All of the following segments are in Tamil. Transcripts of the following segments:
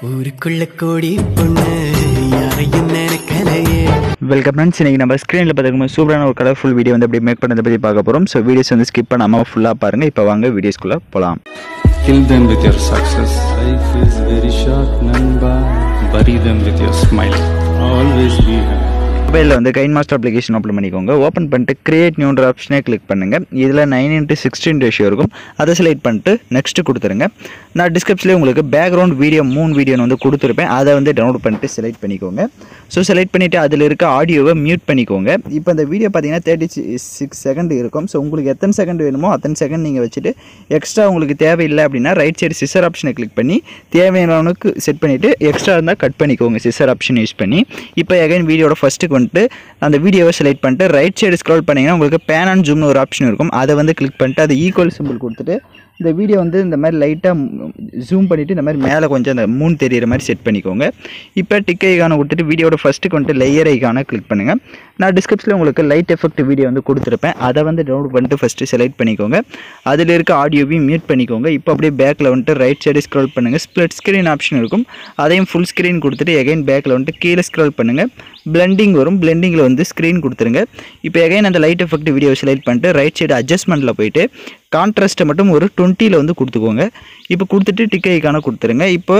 ஊருக்குள்ள கோடி பொண்ணு யாரையும் நினைக்கலையே வெல்கம் ஃப்ரெண்ட்ஸ் இன்றைக்கி நம்ம ஸ்க்ரீனில் பார்த்துக்கும் சூப்பரான ஒரு கலர்ஃபுல் வீடியோ வந்து எப்படி மேக் பண்ணதை பற்றி பார்க்க போகிறோம் ஸோ வீடியோஸ் வந்து ஸ்கிப் பண்ணாமல் ஃபுல்லாக பாருங்கள் இப்போ வாங்க வீடியோஸ்குள்ளே போகலாம் Kill them with your success. Life is very short, Namba. Bury them with your smile. Always be happy. மொபைலில் வந்து கைன் மாஸ்டர் அப்ளிகேஷன் ஓப்பன் பண்ணிக்கோங்க ஓப்பன் பண்ணிட்டு கிரியேட் நியூன்ற ஆப்ஷனே கிளிக் பண்ணுங்கள் இதில் நைன் இன்ட்டு சிக்ஸ்டீன் ரேஷியோ இருக்கும் அதை செலக்ட் பண்ணிட்டு நெக்ஸ்ட் கொடுத்துருங்க நான் டிஸ்கிரிப்ஷனில் உங்களுக்கு பேக்ரவுண்ட் வீடியோ மூணு வீடியோன்னு வந்து கொடுத்துருப்பேன் அதை வந்து டவுன்லோட் பண்ணிட்டு செலக்ட் பண்ணிக்கோங்க ஸோ செலக்ட் பண்ணிவிட்டு அதில் இருக்க ஆடியோவை மியூட் பண்ணிக்கோங்க இப்போ இந்த வீடியோ பார்த்தீங்கன்னா தேர்ட்டி சிக்ஸ் செகண்ட் இருக்கும் ஸோ உங்களுக்கு எத்தனை செகண்ட் வேணுமோ அத்தனை செகண்ட் நீங்கள் வச்சுட்டு எக்ஸ்ட்ரா உங்களுக்கு தேவையில்லை அப்படின்னா ரைட் சைடு சிசர் ஆப்ஷனை கிளிக் பண்ணி தேவையானவனுக்கு செட் பண்ணிவிட்டு எக்ஸ்ட்ரா இருந்தால் கட் பண்ணிக்கோங்க சிசர் ஆப்ஷன் யூஸ் பண்ணி இப்போ அகைன் வீடியோட ஃபஸ்ட்டுக்கு வந்துட்டு அந்த வீடியோவை செலக்ட் பண்ணிட்டு ரைட் சைடு ஸ்க்ரோல் பண்ணிங்கன்னா உங்களுக்கு பேன் அண்ட் ஜூம்னு ஒரு ஆப்ஷன் இருக்கும் அதை வந்து கிளிக் பண்ணிட்டு அது ஈக்குவல் சிம்பிள் கொடுத்துட்டு இந்த வீடியோ வந்து இந்த மாதிரி லைட்டாக ஜூம் பண்ணிவிட்டு இந்த மாதிரி மேலே கொஞ்சம் அந்த மூணு தெரியிற மாதிரி செட் பண்ணிக்கோங்க இப்போ டிக் ஐக்கான கொடுத்துட்டு வீடியோட ஃபஸ்ட்டுக்கு வந்துட்டு லேயர் ஐக்கான கிளிக் பண்ணுங்கள் நான் டிஸ்கிரிப்ஷனில் உங்களுக்கு லைட் எஃபெக்ட் வீடியோ வந்து கொடுத்துருப்பேன் அதை வந்து டவுன்லோட் பண்ணிட்டு ஃபஸ்ட்டு செலக்ட் பண்ணிக்கோங்க அதில் இருக்க ஆடியோவையும் மியூட் பண்ணிக்கோங்க இப்போ அப்படியே பேக்கில் வந்துட்டு ரைட் சைடு ஸ்க்ரோல் பண்ணுங்கள் ஸ்ப்ளிட் ஸ்க்ரீன் ஆப்ஷன் இருக்கும் அதையும் ஃபுல் ஸ்க்ரீன் கொடுத்துட்டு எகைன் பேக்கில் வந்துட்டு கீழே ஸ்க்ரோல் பண்ணுங்கள் பிளெண்டிங் வரும் பிளெண்டிங்கில் வந்து ஸ்க்ரீன் கொடுத்துருங்க இப்போ எகைன் அந்த லைட் எஃபெக்ட் வீடியோ செலக்ட் பண்ணிட்டு ரைட் சைடு அட்ஜஸ்ட்மெண்ட்டில் போயிட்டு கான்ட்ராஸ்ட்டை மட்டும் ஒரு டுவெண்ட்டியில் வந்து கொடுத்துக்கோங்க இப்போ கொடுத்துட்டு டிக் ஐக்கான கொடுத்துருங்க இப்போ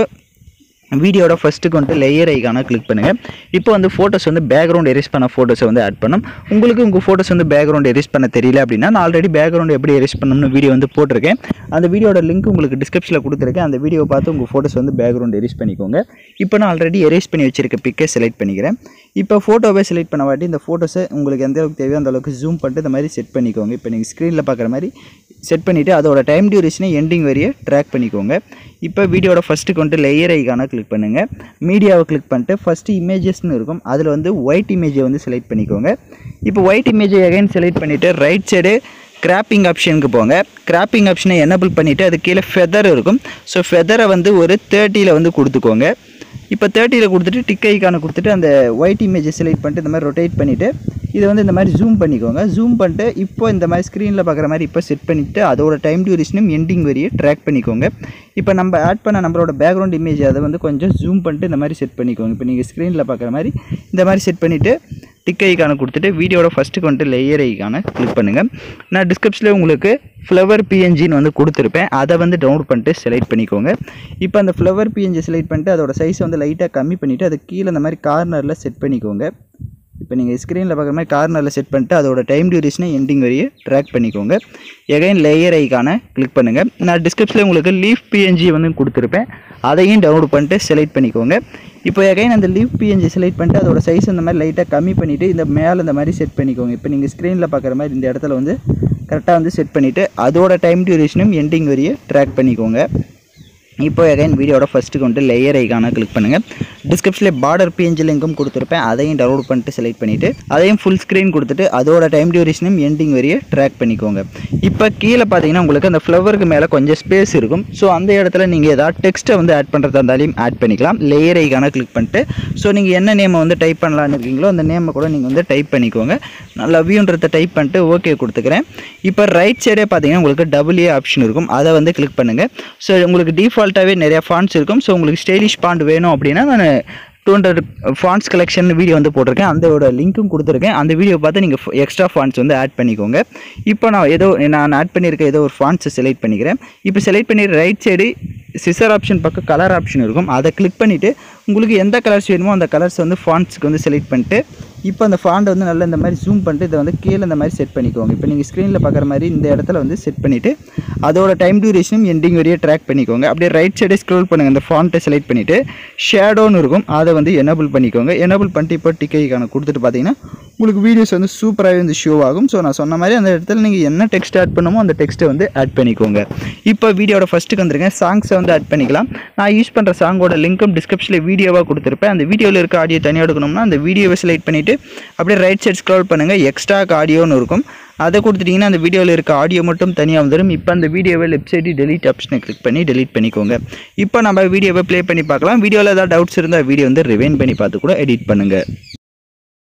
வீடியோட ஃபஸ்ட்டுக்கு வந்துட்டு லேயர் ஐக்கான கிளிக் பண்ணுங்கள் இப்போ வந்து ஃபோட்டோஸ் வந்து பேக்ரவுண்ட் எரேஸ் பண்ண ஃபோட்டோஸை வந்து ஆட் பண்ணும் உங்களுக்கு உங்கள் ஃபோட்டோஸ் வந்து பேக்ரவுண்ட் எரேஸ் பண்ண தெரியல அப்படின்னா நான் ஆல்ரெடி பேக்ரவுண்ட் எப்படி எரேஸ் பண்ணணும்னு வீடியோ வந்து போட்டிருக்கேன் அந்த வீடியோட லிங்க் உங்களுக்கு டிஸ்கிரிப்ஷனில் கொடுத்துருக்கேன் அந்த வீடியோ பார்த்து உங்கள் ஃபோட்டோஸ் வந்து பேக்ரவுண்ட் எரேஸ் பண்ணிக்கோங்க இப்போ நான் ஆல்ரெடி எரேஸ் பண்ணி வச்சிருக்க பிக்கை செலக்ட் பண்ணிக்கிறேன் இப்போ ஃபோட்டோவை செலக்ட் பண்ண வாட்டி இந்த ஃபோட்டோஸை உங்களுக்கு எந்த அளவுக்கு தேவையோ அந்த அளவுக்கு ஜூம் பண்ணிட்டு இந்த மாதிரி செட் பண்ணிக்கோங்க இப்போ நீங்கள் ஸ்க்ரீனில் பார்க்குற மாதிரி செட் பண்ணிவிட்டு அதோட டைம் டியூரேஷனை எண்டிங் வரைய ட்ராக் பண்ணிக்கோங்க இப்போ வீடியோட ஃபஸ்ட்டுக்கு வந்துட்டு லேயர் ஐக்கான கிளிக் பண்ணுங்கள் மீடியாவை கிளிக் பண்ணிட்டு ஃபஸ்ட்டு இமேஜஸ்னு இருக்கும் அதில் வந்து ஒயிட் இமேஜை வந்து செலக்ட் பண்ணிக்கோங்க இப்போ ஒயிட் இமேஜை அகைன் செலக்ட் பண்ணிவிட்டு ரைட் சைடு கிராப்பிங் ஆப்ஷனுக்கு போங்க கிராப்பிங் ஆப்ஷனை எனபிள் பண்ணிவிட்டு அது கீழே ஃபெதர் இருக்கும் ஸோ ஃபெதரை வந்து ஒரு தேர்ட்டியில் வந்து கொடுத்துக்கோங்க இப்போ தேர்ட்டியில் கொடுத்துட்டு டிக் ஐக்கான கொடுத்துட்டு அந்த ஒயிட் இமேஜை செலக்ட் பண்ணிட்டு இந்த மாதிரி ரொட்டேட் பண்ணிவிட்டு இதை வந்து இந்த மாதிரி ஜூம் பண்ணிக்கோங்க ஜூம் பண்ணிட்டு இப்போ இந்த மாதிரி ஸ்க்ரீனில் பார்க்குற மாதிரி இப்போ செட் பண்ணிவிட்டு அதோட டைம் டியூரேஷனும் எண்டிங் வரையே ட்ராக் பண்ணிக்கோங்க இப்போ நம்ம ஆட் பண்ண நம்மளோட பேக்ரவுண்ட் இமேஜ் அதை வந்து கொஞ்சம் ஜூம் பண்ணிட்டு இந்த மாதிரி செட் பண்ணிக்கோங்க இப்போ நீங்கள் ஸ்க்ரீனில் பார்க்குற மாதிரி இந்த மாதிரி செட் பண்ணிவிட்டு டிக் ஐக்கான கொடுத்துட்டு வீடியோட ஃபஸ்ட்டுக்கு வந்துட்டு லேயர் ஐக்கான கிளிக் பண்ணுங்கள் நான் டிஸ்கிரிப்ஷனில் உங்களுக்கு ஃப்ளவர் பிஎன்ஜின்னு வந்து கொடுத்துருப்பேன் அதை வந்து டவுன்லோட் பண்ணிட்டு செலக்ட் பண்ணிக்கோங்க இப்போ அந்த ஃப்ளவர் பிஎன்ஜி செலக்ட் பண்ணிட்டு அதோட சைஸை வந்து லைட்டாக கம்மி பண்ணிவிட்டு அது கீழே இந்த மாதிரி கார்னரில் செட் பண்ணிக்கோங்க இப்போ நீங்கள் ஸ்க்ரீனில் பார்க்குற மாதிரி கார்னரில் செட் பண்ணிட்டு அதோட டைம் டியூரேஷனை எண்டிங் வரையே ட்ராக் பண்ணிக்கோங்க எகைன் லேயர் ஐக்கான கிளிக் பண்ணுங்கள் நான் டிஸ்கிரிப்ஷனில் உங்களுக்கு லீஃப் பிஎன்ஜி வந்து கொடுத்துருப்பேன் அதையும் டவுன்லோட் பண்ணிட்டு செலக்ட் பண்ணிக்கோங்க இப்போ எகைன் அந்த லீஃப் பிஎன்ஜி செலக்ட் பண்ணிட்டு அதோட சைஸ் இந்த மாதிரி லைட்டாக கம்மி பண்ணிவிட்டு இந்த மேலே இந்த மாதிரி செட் பண்ணிக்கோங்க இப்போ நீங்கள் ஸ்க்ரீனில் பார்க்குற மாதிரி இந்த இடத்துல வந்து கரெக்டாக வந்து செட் பண்ணிவிட்டு அதோட டைம் டியூரேஷனும் எண்டிங் வரையே ட்ராக் பண்ணிக்கோங்க இப்போ அகைன் வீடியோட ஃபஸ்ட்டுக்கு வந்துட்டு லேயர் ஐக்கான கிளிக் பண்ணுங்கள் டிஸ்கிரிப்ஷனில் பார்டர் பிஎன்ஜி லிங்க்கும் கொடுத்துருப்பேன் அதையும் டவுன்லோட் பண்ணிட்டு செலக்ட் பண்ணிவிட்டு அதையும் ஃபுல் ஸ்க்ரீன் கொடுத்துட்டு அதோட டைம் டியூரேஷனும் எண்டிங் வரையே ட்ராக் பண்ணிக்கோங்க இப்போ கீழே பார்த்தீங்கன்னா உங்களுக்கு அந்த ஃப்ளவருக்கு மேலே கொஞ்சம் ஸ்பேஸ் இருக்கும் ஸோ அந்த இடத்துல நீங்கள் ஏதாவது டெக்ஸ்ட்டை வந்து ஆட் பண்ணுறதா இருந்தாலும் ஆட் பண்ணிக்கலாம் லேயர் ஐக்கான கிளிக் பண்ணிட்டு ஸோ நீங்கள் என்ன நேமை வந்து டைப் பண்ணலான்னு இருக்கீங்களோ அந்த நேமை கூட நீங்கள் வந்து டைப் பண்ணிக்கோங்க நான் லவ்யூன்றதை டைப் பண்ணிட்டு ஓகே கொடுத்துக்கிறேன் இப்போ ரைட் சைடே பார்த்தீங்கன்னா உங்களுக்கு டபுள் ஏ ஆப்ஷன் இருக்கும் அதை வந்து கிளிக் பண்ணுங்கள் ஸோ உங்களுக்கு டிஃபால்ட்டாகவே நிறைய ஃபாண்ட்ஸ் இருக்கும் ஸோ உங்களுக்கு ஸ்டைலிஷ் ஃபாண்ட் வேணும் அப்படின்னா நான் two hundred fonts collection video வந்து போட்டிருக்கேன் அதோட லிங்க்கும் கொடுத்துருக்கேன் அந்த வீடியோ பார்த்து நீங்கள் எக்ஸ்ட்ரா ஃபாண்ட்ஸ் வந்து ஆட் பண்ணிக்கோங்க இப்போ நான் ஏதோ நான் ஆட் பண்ணியிருக்க ஏதோ ஒரு ஃபாண்ட்ஸை செலக்ட் பண்ணிக்கிறேன் இப்போ செலக்ட் பண்ணி ரைட் சைடு சிசர் ஆப்ஷன் பக்கம் கலர் ஆப்ஷன் இருக்கும் அதை கிளிக் பண்ணிவிட்டு உங்களுக்கு எந்த கலர்ஸ் வேணுமோ அந்த கலர்ஸ் வந்து ஃபாண்ட்ஸ்க்கு வந்து செலக்ட் பண்ணிட்டு இப்போ அந்த ஃபாண்டை வந்து நல்லா இந்த மாதிரி ஜூம் பண்ணிட்டு இதை வந்து கீழே இந்த மாதிரி செட் பண்ணிக்கோங்க இப்போ நீங்கள் ஸ்க்ரீனில் பார்க்குற மாதிரி இந்த இடத்துல வந்து செட் பண்ணிவிட்டு அதோட டைம் டியூரேஷனும் எண்டிங் வரையே ட்ராக் பண்ணிக்கோங்க அப்படியே ரைட் சைடே ஸ்க்ரோல் பண்ணுங்கள் அந்த ஃபாண்ட்டை செலக்ட் பண்ணிவிட்டு ஷேடோன்னு இருக்கும் அதை வந்து எனபிள் பண்ணிக்கோங்க எனபிள் பண்ணிட்டு இப்போ டிக்கைக்கான கொடுத்துட்டு பார்த்தீங்கன்னா உங்களுக்கு வீடியோஸ் வந்து சூப்பராகவே வந்து ஷோ ஆகும் ஸோ நான் சொன்ன மாதிரி அந்த இடத்துல நீங்கள் என்ன டெக்ஸ்ட் ஆட் பண்ணுமோ அந்த டெக்ஸ்ட்டை வந்து ஆட் பண்ணிக்கோங்க இப்போ வீடியோட ஃபஸ்ட்டுக்கு வந்துருக்கேன் சாங்ஸை வந்து ஆட் பண்ணிக்கலாம் நான் யூஸ் பண்ணுற சாங்கோட லிங்க்கும் டிஸ்கிரிப்ஷனில் வீடியோவாக கொடுத்துருப்பேன் அந்த வீடியோவில் இருக்க ஆடியோ தனியாக எடுக்கணும்னா அந்த வீடியோவை செலக்ட் பண்ணிவிட்டு அப்படியே ரைட் சைட் ஸ்க்ரோல் பண்ணுங்கள் எக்ஸ்ட்ரா ஆடியோன்னு இருக்கும் அதை கொடுத்துட்டிங்கன்னா அந்த வீடியோவில் இருக்க ஆடியோ மட்டும் தனியாக வந்துடும் இப்போ அந்த வீடியோவை லெஃப்ட் சைடு டெலிட் ஆப்ஷனை கிளிக் பண்ணி டெலிட் பண்ணிக்கோங்க இப்போ நம்ம வீடியோவை ப்ளே பண்ணி பார்க்கலாம் வீடியோவில் ஏதாவது டவுட்ஸ் இருந்தால் வீடியோ வந்து ரிவைன் பண்ணி பார்த்து கூட எடிட் பண்ணுங்கள்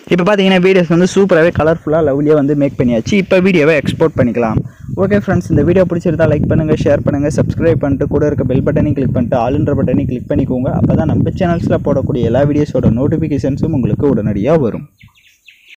இப்போ பார்த்தீங்கன்னா வீடியோஸ் வந்து சூப்பராகவே கலர்ஃபுல்லாக லவ்லியாக வந்து மேக் பண்ணியாச்சு இப்போ வீடியோவை எக்ஸ்போர்ட் பண்ணிக்கலாம் ஓகே ஃப்ரெண்ட்ஸ் இந்த வீடியோ பிடிச்சிருந்தா லைக் பண்ணுங்கள் ஷேர் பண்ணுங்கள் சப்ஸ்கிரைப் பண்ணிட்டு கூட இருக்க பெல் பட்டனையும் கிளிக் பண்ணிட்டு ஆளுன்ற பட்டனையும் கிளிக் பண்ணிக்கோங்க அப்போ தான் நம்ம சேனல்ஸில் போடக்கூடிய எல்லா வீடியோஸோட நோட்டிஃபிகேஷன்ஸும் உங்களுக்கு உடனடியாக வரும்